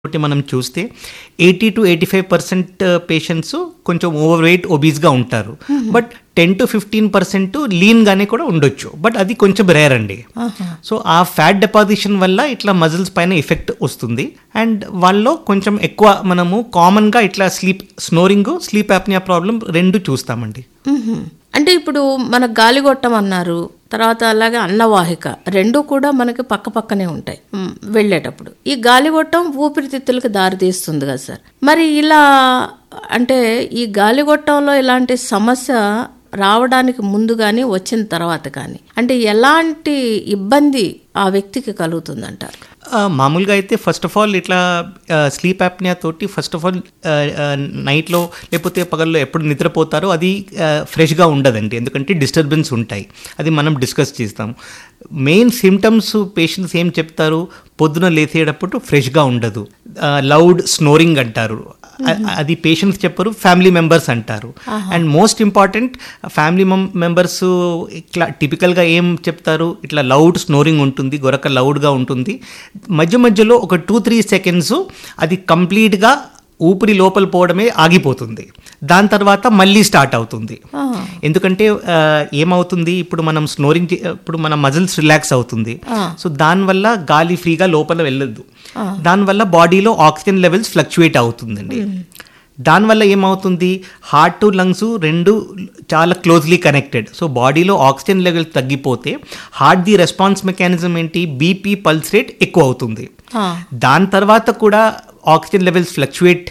ఒకటి మనం చూస్తే eighty to eighty five percent patients కొంచెం ఓవర్ వెయిట్ ఒబీస్గా ఉంటారు but ten to fifteen percent లీన్గానే కూడా ఉండొచ్చు బట్ అది కొంచెం రేర్ అండి సో ఆ ఫ్యాట్ డెపాజిషన్ వల్ల ఇట్లా మజిల్స్ పైన ఎఫెక్ట్ వస్తుంది అండ్ వాళ్ళలో కొంచెం ఎక్కువ మనము కామన్గా ఇట్లా sleep snoring sleep apnea problem రెండు చూస్తామండి మ్మ్హ్మ్. అంటే ఇప్పుడు మన గాలిగొట్టం అన్నారు తర్వాత అలాగే అన్నవాహిక రెండు కూడా మనకి పక్క పక్కనే ఉంటాయి మ్, వెళ్ళేటప్పుడు ఈ గాలిగొట్టం ఊపిరితిత్తులకు దారితీస్తుంది కదా సార్ మరి ఇలా అంటే ఈ గాలిగొట్టంలో ఇలాంటి సమస్య రావడానికి ముందు కానీ వచ్చిన తర్వాత కానీ అంటే ఎలాంటి ఇబ్బంది ఆ వ్యక్తికి కలుగుతుందంటారు ఆ, మామూలుగా అయితే ఫస్ట్ ఆఫ్ ఆల్ ఇట్లా స్లీప్ యాప్నియా తోటి ఫస్ట్ ఆఫ్ ఆల్ నైట్లో లేకపోతే పగల్లో ఎప్పుడు నిద్రపోతారో అది ఫ్రెష్గా ఉండదండి ఎందుకంటే డిస్టర్బెన్స్ ఉంటాయి అది మనం డిస్కస్ చేస్తాం మెయిన్ సిమ్టమ్స్ పేషెంట్స్ ఏం చెప్తారు పొద్దున లేచేటప్పుడు ఫ్రెష్గా ఉండదు లౌడ్ స్నోరింగ్ అంటారు అ- అది పేషెంట్స్ చెప్పరు ఫ్యామిలీ మెంబర్స్ అంటారు and most important family members ఇట్లా టిపికల్గా ఏం చెప్తారు ఇట్లా లౌడ్ స్నోరింగ్ ఉంటుంది గొరక లౌడ్గా ఉంటుంది మధ్య మధ్యలో ఒక టూ త్రీ సెకండ్స్ అది కంప్లీట్గా ఊపిరి లోపల పోవడమే ఆగిపోతుంది దాని తర్వాత మళ్ళీ స్టార్ట్ అవుతుంది ఎందుకంటే ఆ, ఏమవుతుంది ఇప్పుడు మనం స్నోరింగ్ ఇప్పుడు మన మజిల్స్ రిలాక్స్ అవుతుంది సో దానివల్ల గాలి ఫ్రీగా లోపల వెళ్ళదు దానివల్ల బాడీలో ఆక్సిజన్ లెవెల్స్ ఫ్లక్చుయేట్ అవుతుందండి దానివల్ల ఏమవుతుంది హార్ట్ టు లంగ్స్ రెండు చాలా క్లోజ్లీ కనెక్టెడ్ సో బాడీలో ఆక్సిజన్ లెవెల్ తగ్గిపోతే హార్ట్ ది రెస్పాన్స్ మెకానిజం ఏంటి బీపీ పల్స్ రేట్ ఎక్కువ అవుతుంది దాని తర్వాత కూడా ఆక్సిజన్ లెవెల్స్ ఫ్లక్చుయేట్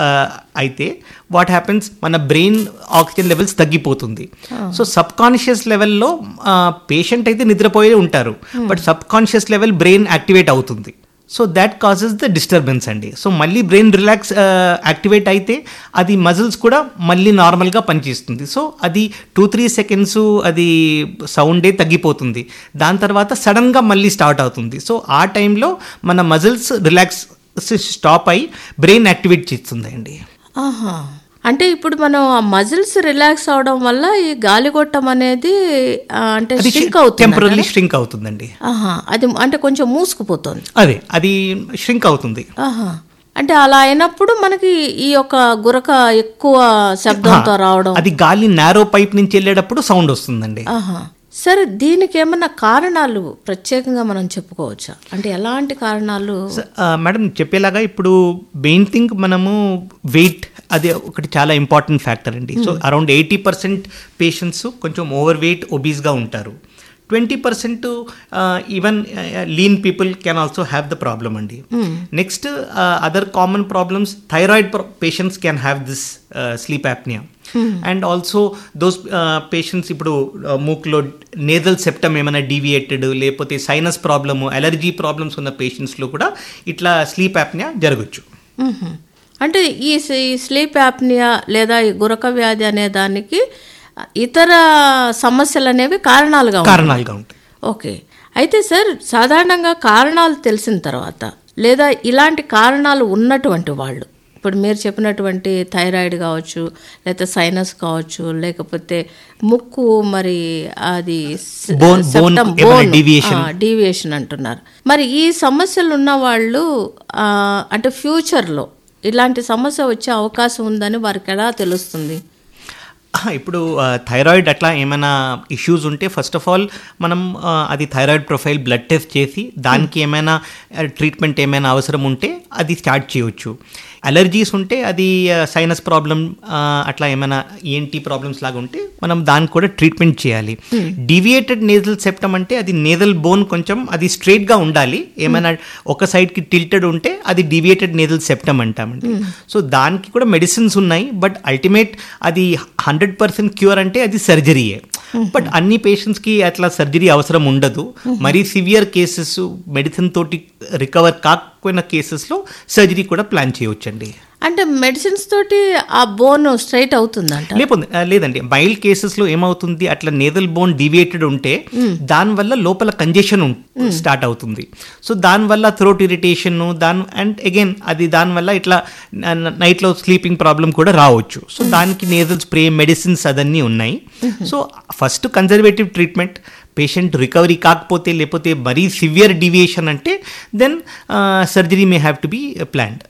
అయితే వాట్ హ్యాపెన్స్ మన బ్రెయిన్ ఆక్సిజన్ లెవెల్స్ తగ్గిపోతుంది సో సబ్ కాన్షియస్ లెవెల్లో పేషెంట్ అయితే నిద్రపోయే ఉంటారు but subconscious level brain activate అవుతుంది so that causes the disturbance అండి సో మళ్ళీ బ్రెయిన్ రిలాక్స్ యాక్టివేట్ అయితే అది మజిల్స్ కూడా మళ్ళీ నార్మల్గా పనిచేస్తుంది సో అది టూ త్రీ సెకండ్స్ అది సౌండే తగ్గిపోతుంది దాని తర్వాత సడన్గా మళ్ళీ స్టార్ట్ అవుతుంది సో ఆ టైంలో మన మజిల్స్ రిలాక్స్ స్టాప్ అయి బ్రెయిన్ యాక్టివేట్ చేస్తుందండి ఆహా అంటే ఇప్పుడు మనం ఆ మజిల్స్ రిలాక్స్ అవడం వల్ల ఈ గాలిగొట్టం అనేది ఆ, అంటే అది షింక్ అవుతుంది టెంపరీ ష్రింక్ అవుతుందండి ఆహా అది అంటే కొంచెం మూసుకుపోతుంది అదే అది ష్రింక్ అవుతుంది ఆహా అంటే అలా అయినప్పుడు మనకి ఈ యొక్క గురక ఎక్కువ శబ్దంతో రావడం అది గాలి నారో పైప్ నుంచి వెళ్ళేటప్పుడు సౌండ్ వస్తుందండి ఆహా సరే దీనికి ఏమన్నా కారణాలు ప్రత్యేకంగా మనం చెప్పుకోవచ్చా అంటే ఎలాంటి కారణాలు స- ఆ, మేడం చెప్పేలాగా ఇప్పుడు మెయిన్ థింగ్ మనము వెయిట్ అది ఒకటి చాలా ఇంపార్టెంట్ ఫ్యాక్టర్ అండి so around eighty percent patients కొంచెం ఓవర్ వెయిట్ ఒబీస్గా ఉంటారు twenty percent even lean people can also have the problem అండి next other common problems thyroid patients can have this sleep apnea and also those patients ఇప్పుడు uh, మూక్లో nasal septum ఏమైనా deviated లేకపోతే sinus problem allergy problems ఉన్న పేషెంట్స్లో కూడా ఇట్లా sleep apnoea జరగచ్చు మ్మ్. అంటే ఈ స- ఈ స్లీప్ యాప్నియా లేదా ఈ గురక వ్యాధి అనే దానికి ఇతర సమస్యలు అనేవి కారణాలుగా ఉంటాయి. కారణాలుగా ఉంటాయి ఓకే అయితే సార్ సాధారణంగా కారణాలు తెలిసిన తర్వాత లేదా ఇలాంటి కారణాలు ఉన్నటువంటి వాళ్ళు ఇప్పుడు మీరు చెప్పినటువంటి థైరాయిడ్ కావచ్చు లేకపోతే సైనస్ కావచ్చు లేకపోతే ముక్కు మరి అది స- Bone- bone septum, ఏమైనా bone, deviation. ఆ, డీవియేషన్ అంటున్నారు మరి ఈ సమస్యలు ఉన్న వాళ్ళు ఆ, అంటే ఫ్యూచర్లో ఇలాంటి సమస్య వచ్చే అవకాశం ఉందని వారికి ఎలా తెలుస్తుంది ఆ, ఇప్పుడు థైరాయిడ్ అట్లా ఏమైనా ఇష్యూస్ ఉంటే ఫస్ట్ ఆఫ్ ఆల్ మనం ఆ, అది థైరాయిడ్ ప్రొఫైల్ బ్లడ్ టెస్ట్ చేసి దానికి ఏమైనా ట్రీట్మెంట్ ఏమైనా అవసరం ఉంటే అది స్టార్ట్ చేయొచ్చు అలర్జీస్ ఉంటే అది సైనస్ ప్రాబ్లం అట్లా ఏమైనా ఏంటి ప్రాబ్లమ్స్ లాగా ఉంటే మనం దానికి కూడా ట్రీట్మెంట్ చేయాలి డివియేటెడ్ నేజల్ సెప్టమ్ అంటే అది నేజల్ బోన్ కొంచెం అది స్ట్రైట్గా ఉండాలి ఏమైనా ఒక సైడ్కి టిల్టెడ్ ఉంటే అది డివియేటెడ్ నేజల్ సెప్టమ్ అంటామండి సో దానికి కూడా మెడిసిన్స్ ఉన్నాయి బట్ అల్టిమేట్ అది హండ్రెడ్ పర్సెంట్ క్యూర్ అంటే అది సర్జరీయే బట్ అన్ని పేషెంట్స్కి అట్లా సర్జరీ అవసరం ఉండదు మరీ సివియర్ కేసెస్ మెడిసిన్ తోటి రికవర్ కాకపోయిన కేసెస్లో సర్జరీ కూడా ప్లాన్ చేయవచ్చండి అంటే మెడిసిన్స్ తోటి ఆ బోన్ స్ట్రైట్ అవుతుందంట లేకపోతే ఆ, లేదండి మైల్డ్ కేసెస్లో ఏమవుతుంది అట్లా నేదల్ బోన్ డివియేటెడ్ ఉంటే దానివల్ల లోపల కంజెషన్ స్టార్ట్ అవుతుంది సో దానివల్ల థ్రోట్ ఇరిటేషన్ దాని అండ్ అగైన్ అది దానివల్ల ఇట్లా నైట్లో స్లీపింగ్ ప్రాబ్లం కూడా రావచ్చు సో దానికి నేజల్ స్ప్రే మెడిసిన్స్ అదన్నీ ఉన్నాయి so first conservative treatment patient recovery కాకపోతే లేకపోతే మరీ సివియర్ డివియేషన్ అంటే then surgery may have to be planned